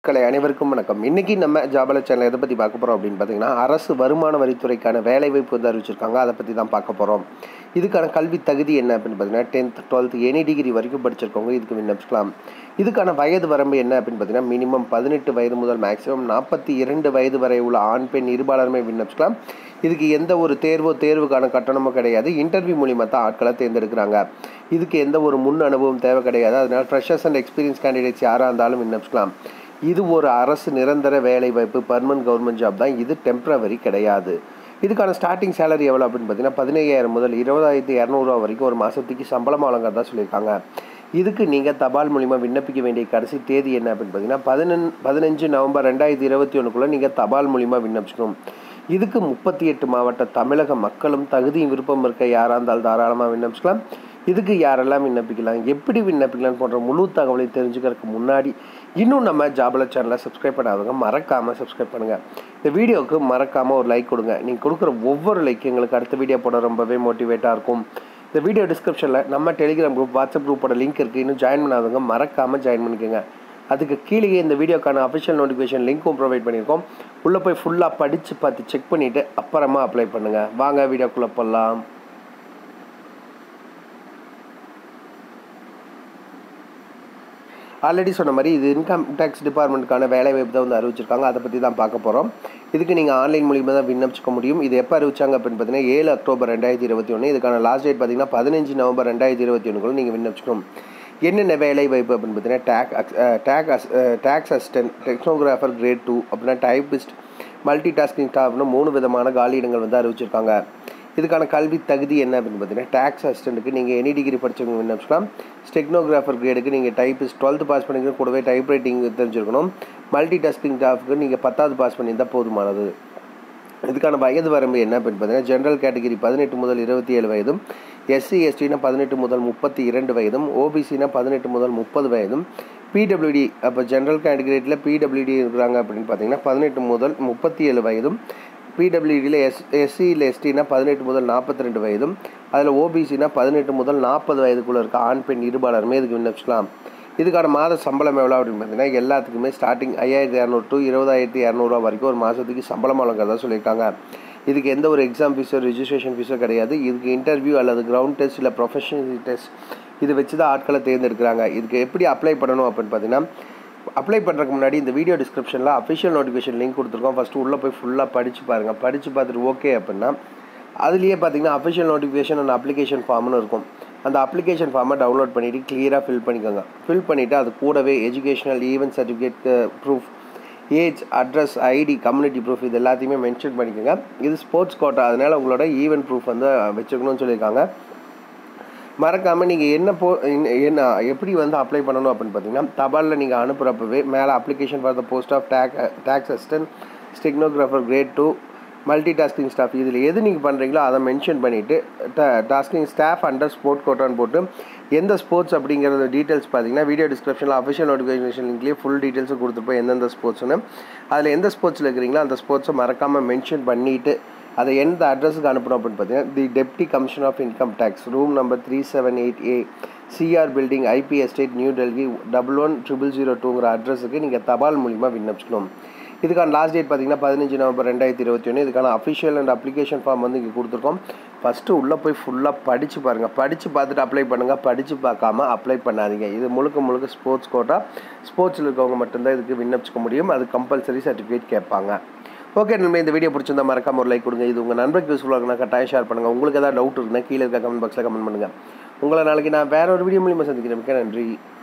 கலை அனைவருக்கும் வணக்கம் இன்னைக்கு நம்ம ஜாபல சேனல் எதை பற்றி பார்க்க போகிறோம் அப்படின்னு பார்த்தீங்கன்னா அரசு வருமான வரித்துறைக்கான வேலைவாய்ப்பு வந்து அறிவிச்சிருக்காங்க அதை பற்றி தான் பார்க்க போகிறோம் இதுக்கான கல்வி தகுதி என்ன அப்படின்னு பார்த்தீங்கன்னா டென்த் டுவெல்த் எனி டிகிரி வரைக்கும் படிச்சிருக்கவங்க இதுக்கு விண்ணப்பிக்கலாம் இதுக்கான வயது வரம்பு என்ன அப்படின்னு பார்த்தீங்கன்னா மினிமம் பதினெட்டு வயது முதல் மேக்ஸிமம் நாற்பத்தி இரண்டு வயது வரை உள்ள ஆண் பெண் இருபாலருமே விண்ணப்பிக்கலாம் இதுக்கு எந்த ஒரு தேர்வோ தேர்வுக்கான கட்டணமோ கிடையாது இன்டர்வியூ மூலியமாக தான் ஆட்களை தேர்ந்தெடுக்கிறாங்க இதுக்கு எந்த ஒரு முன் அனுபவம் தேவை கிடையாது அதனால் ஃப்ரெஷர்ஸ் அண்ட் எக்ஸ்பீரியன்ஸ் கேண்டிடேட்ஸ் யாராக இருந்தாலும் விண்ணப்பிக்கலாம் இது ஒரு அரசு நிரந்தர வேலை வாய்ப்பு பர்மனன்ட் கவர்மெண்ட் ஜாப் தான் இது டெம்ப்ரவரி கிடையாது இதுக்கான ஸ்டார்டிங் சேலரி எவ்வளோ அப்படின்னு பார்த்தீங்கன்னா பதினையாயிரம் முதல் இருபதாயிரத்தி இரநூறுவா வரைக்கும் ஒரு மாதத்துக்கு சம்பளம் வழங்குறதா சொல்லியிருக்காங்க இதுக்கு நீங்கள் தபால் மூலிமா விண்ணப்பிக்க வேண்டிய கடைசி தேதி என்ன அப்படின்னு பார்த்தீங்கன்னா பதினெண் பதினஞ்சு நவம்பர் ரெண்டாயிரத்தி இருபத்தி ஒன்றுக்குள்ளே நீங்கள் தபால் மூலிமா விண்ணப்பிக்கணும் இதுக்கு முப்பத்தி எட்டு மாவட்ட தமிழக மக்களும் தகுதியும் விருப்பம் இருக்க யாராக இருந்தாலும் தாராளமாக விண்ணப்பிக்கலாம் இதுக்கு யாரெல்லாம் விண்ணப்பிக்கலாம் எப்படி விண்ணப்பிக்கலாம் போன்ற முழு தகவலை தெரிஞ்சுக்கிறதுக்கு முன்னாடி இன்னும் நம்ம ஜாபல சேனலை சப்ஸ்கிரைப் பண்ணாதவங்க மறக்காமல் சப்ஸ்கிரைப் பண்ணுங்கள் இந்த வீடியோவுக்கு மறக்காமல் ஒரு லைக் கொடுங்க நீங்கள் கொடுக்குற ஒவ்வொரு லைக் எங்களுக்கு அடுத்த வீடியோ போட ரொம்பவே மோட்டிவேட்டாக இருக்கும் இந்த வீடியோ டிஸ்கிரிப்ஷனில் நம்ம டெலிகிராம் குரூப் வாட்ஸ்அப் குரூப்போட லிங்க் இருக்குது இன்னும் ஜாயின் பண்ணாதவங்க மறக்காமல் ஜாயின் பண்ணிக்கோங்க அதுக்கு கீழே இந்த வீடியோக்கான அஃபிஷியல் நோட்டிஃபிகேஷன் லிங்க்கும் ப்ரொவைட் பண்ணியிருக்கோம் உள்ளே போய் ஃபுல்லாக படித்து பார்த்து செக் பண்ணிவிட்டு அப்புறமா அப்ளை பண்ணுங்கள் வாங்க வீடியோக்குள்ளே போடலாம் ஆல்ரெடி சொன்ன மாதிரி இது இன்கம் டேக்ஸ் டிபார்ட்மெண்ட்டுக்கான வேலை வாய்ப்பு தான் வந்து அறிவிச்சிருக்காங்க அதை பற்றி தான் பார்க்க போகிறோம் இதுக்கு நீங்கள் ஆன்லைன் மூலியமாக தான் விண்ணப்பிச்சிக்க முடியும் இது எப்போ அறிவிச்சாங்க அப்படின்னு பார்த்தீங்கன்னா ஏழு அக்டோபர் ரெண்டாயிரத்தி இருபத்தி ஒன்று இதுக்கான லாஸ்ட் டேட் பார்த்தீங்கன்னா பதினஞ்சு நவம்பர் ரெண்டாயிரத்தி இருபத்தி ஒன்றுக்குள்ள நீங்கள் விண்ணப்பிச்சிக்கணும் என்னென்ன வேலை வாய்ப்பு அப்படின்னு பார்த்தீங்கன்னா tax tax as tax assistant stenographer grade two அப்படின்னா டைப்பிஸ்ட் மல்டி டாஸ்கிங் ஸ்டாஃப்னு மூணு விதமான காலியிடங்கள் வந்து அறிவிச்சிருக்காங்க இதுக்கான கல்வி தகுதி என்ன அப்படின்னு பார்த்தீங்கன்னா டேக்ஸ் அசிஸ்டண்ட்டுக்கு நீங்கள் எனி டிகிரி படித்தவங்க விண்ணப்பிச்சுக்கலாம் ஸ்டெக்னோகிராஃபர் கிரேடுக்கு நீங்கள் டைப்பிஸ்ட் டுவெல்த்து பாஸ் பண்ணிக்கணும் கூடவே டைப் ரைட்டிங் தெரிஞ்சிருக்கணும் மல்டி டாஸ்கிங் ஸ்டாஃப்க்கு நீங்கள் பத்தாவது பாஸ் பண்ணியிருந்தால் போதுமானது இதுக்கான வயது வரம்பு என்ன அப்படின்னு பார்த்தீங்கன்னா ஜென்ரல் கேட்டகிரி பதினெட்டு முதல் இருபத்தி ஏழு வயதும் எஸ்சி எஸ்டினா பதினெட்டு முதல் முப்பத்தி இரண்டு வயதும் ஓபிசினா பதினெட்டு முதல் முப்பது வயதும் பிடபிள்யூடி அப்போ ஜென்ரல் கேட்டகிரியில் பிடபிள்யூடி இருக்கிறாங்க அப்படின்னு பார்த்தீங்கன்னா பதினெட்டு முதல் முப்பத்தி ஏழு வயதும் பிடபிள்யூடியில் எஸ் எஸ்சியில் எஸ்டினா பதினெட்டு முதல் நாற்பத்தி ரெண்டு வயதும் அதில் ஓபிசினா பதினெட்டு முதல் நாற்பது வயதுக்குள்ளே இருக்க ஆண் பெண் இருபாலருமே இதுக்கு விண்ணப்பிக்கலாம் இதுக்கான மாத சம்பளம் எவ்வளோ அப்படின்னு பார்த்தீங்கன்னா எல்லாத்துக்குமே ஸ்டார்டிங் ஐயாயிரத்தி இரநூறு டு இருபதாயிரத்தி இரநூறுவா வரைக்கும் ஒரு மாதத்துக்கு சம்பளம் வழங்குறதா சொல்லியிருக்காங்க இதுக்கு எந்த ஒரு எக்ஸாம் ஃபீஸோ ரிஜிஸ்ட்ரேஷன் ஃபீஸோ கிடையாது இதுக்கு இன்டர்வியூ அல்லது கிரவுண்ட் டெஸ்ட் இல்லை ப்ரொஃபஷனல் டெஸ்ட் இது வச்சு தான் ஆட்களை தேர்ந்தெடுக்கிறாங்க இதுக்கு எப்படி அப்ளை பண்ணணும் அப்படின்னு பார்த்தீங்கன்னா அப்ளை பண்ணுறதுக்கு முன்னாடி இந்த வீடியோ டிஸ்கிரிப்ஷனில் அஃபிஷியல் நோட்டிஃபிகேஷன் லிங்க் கொடுத்துருக்கோம் ஃபஸ்ட்டு உள்ளே போய் ஃபுல்லாக படித்து பாருங்கள் படித்து பார்த்துட்டு ஓகே அப்படின்னா அதுலேயே பார்த்தீங்கன்னா அஃபிஷியல் நோட்டிஃபிகேஷன் அண்ட் அப்ளிகேஷன் ஃபார்ம்னு இருக்கும் அந்த அப்ளிகேஷன் ஃபார்மை டவுன்லோட் பண்ணிவிட்டு கிளியராக ஃபில் பண்ணிக்கோங்க ஃபில் பண்ணிவிட்டு அது கூடவே educational event certificate proof age address ID community proof இது எல்லாத்தையுமே மென்ஷன் பண்ணிக்கோங்க இது ஸ்போர்ட்ஸ் கோட்டா அதனால் உங்களோட ஈவெண்ட் ப்ரூஃப் வந்து வச்சுக்கணும்னு சொல்லியிருக்காங்க மறக்காமல் நீங்கள் என்ன போ என்ன எப்படி வந்து அப்ளை பண்ணணும் அப்படின்னு பார்த்தீங்கன்னா தபாலில் நீங்கள் அனுப்புகிறப்பவே மேலே application for the post of tax tax assistant stenographer grade two multi tasking staff இதில் எது நீங்கள் பண்ணுறீங்களோ அதை மென்ஷன் பண்ணிவிட்டு டாஸ்கிங் ஸ்டாஃப் அண்டர் ஸ்போர்ட் கோட்டான்னு போட்டு எந்த ஸ்போர்ட்ஸ் அப்படிங்கிறத டீட்டெயில்ஸ் பார்த்தீங்கன்னா வீடியோ டிஸ்கிரிப்ஷனில் அஃபிஷியல் நோட்டிஃபிகேஷன் லிங்க்லேயே ஃபுல் டீட்டெயில்ஸும் கொடுத்துருப்போம் எந்தெந்த ஸ்போர்ட்ஸ்னு அதில் எந்த ஸ்போர்ட்ஸில் இருக்கிறீங்களோ அந்த ஸ்போர்ட்ஸை மறக்காமல் மென்ஷன் பண்ணிவிட்டு அதை எந்த அட்ரஸுக்கு அனுப்பணும் அப்படின்னு பார்த்தீங்கன்னா the deputy commission of income tax room number three seven eight A CR building IP estate New Delhi double one triple zero டூங்கிற அட்ரஸுக்கு நீங்கள் தபால் மூலிமா விண்ணப்பிக்கணும் இதுக்கான லாஸ்ட் டேட் பார்த்தீங்கன்னா பதினஞ்சு நவம்பர் ரெண்டாயிரத்தி இருபத்தி ஒன்று இதுக்கான அஃபிஷியல் அண்ட் அப்ளிகேஷன் ஃபார்ம் வந்து இங்கே கொடுத்துருக்கோம் ஃபஸ்ட்டு உள்ளே போய் ஃபுல்லாக படித்து பாருங்கள் படித்து பார்த்துட்டு அப்ளை பண்ணுங்கள் படித்து பார்க்காம அப்ளை பண்ணாதீங்க இது முழுக்க முழுக்க ஸ்போர்ட்ஸ் கோட்டா ஸ்போர்ட்ஸில் இருக்கவங்க மட்டும்தான் இதுக்கு விண்ணப்பிச்சிக்க முடியும் அது கம்பல்சரி சர்டிஃபிகேட் கேட்பாங்க ஓகே நண்பே இந்த வீடியோ பிடிச்சிருந்தா மறக்காம ஒரு லைக் கொடுங்க இது உங்கள் நண்பருக்கு யூஸ்ஃபுல்லாக இருக்குன்னா கட்டாயம் ஷேர் பண்ணுங்கள் உங்களுக்கு ஏதாவது டவுட் இருக்குன்னா கீழே இருக்க கமெண்ட் பாக்ஸில் கமெண்ட் பண்ணுங்கள் உங்களை நாளைக்கு நான் வேற ஒரு வீடியோ மூலியமாக சந்திக்கிறேன் மிக்க நன்றி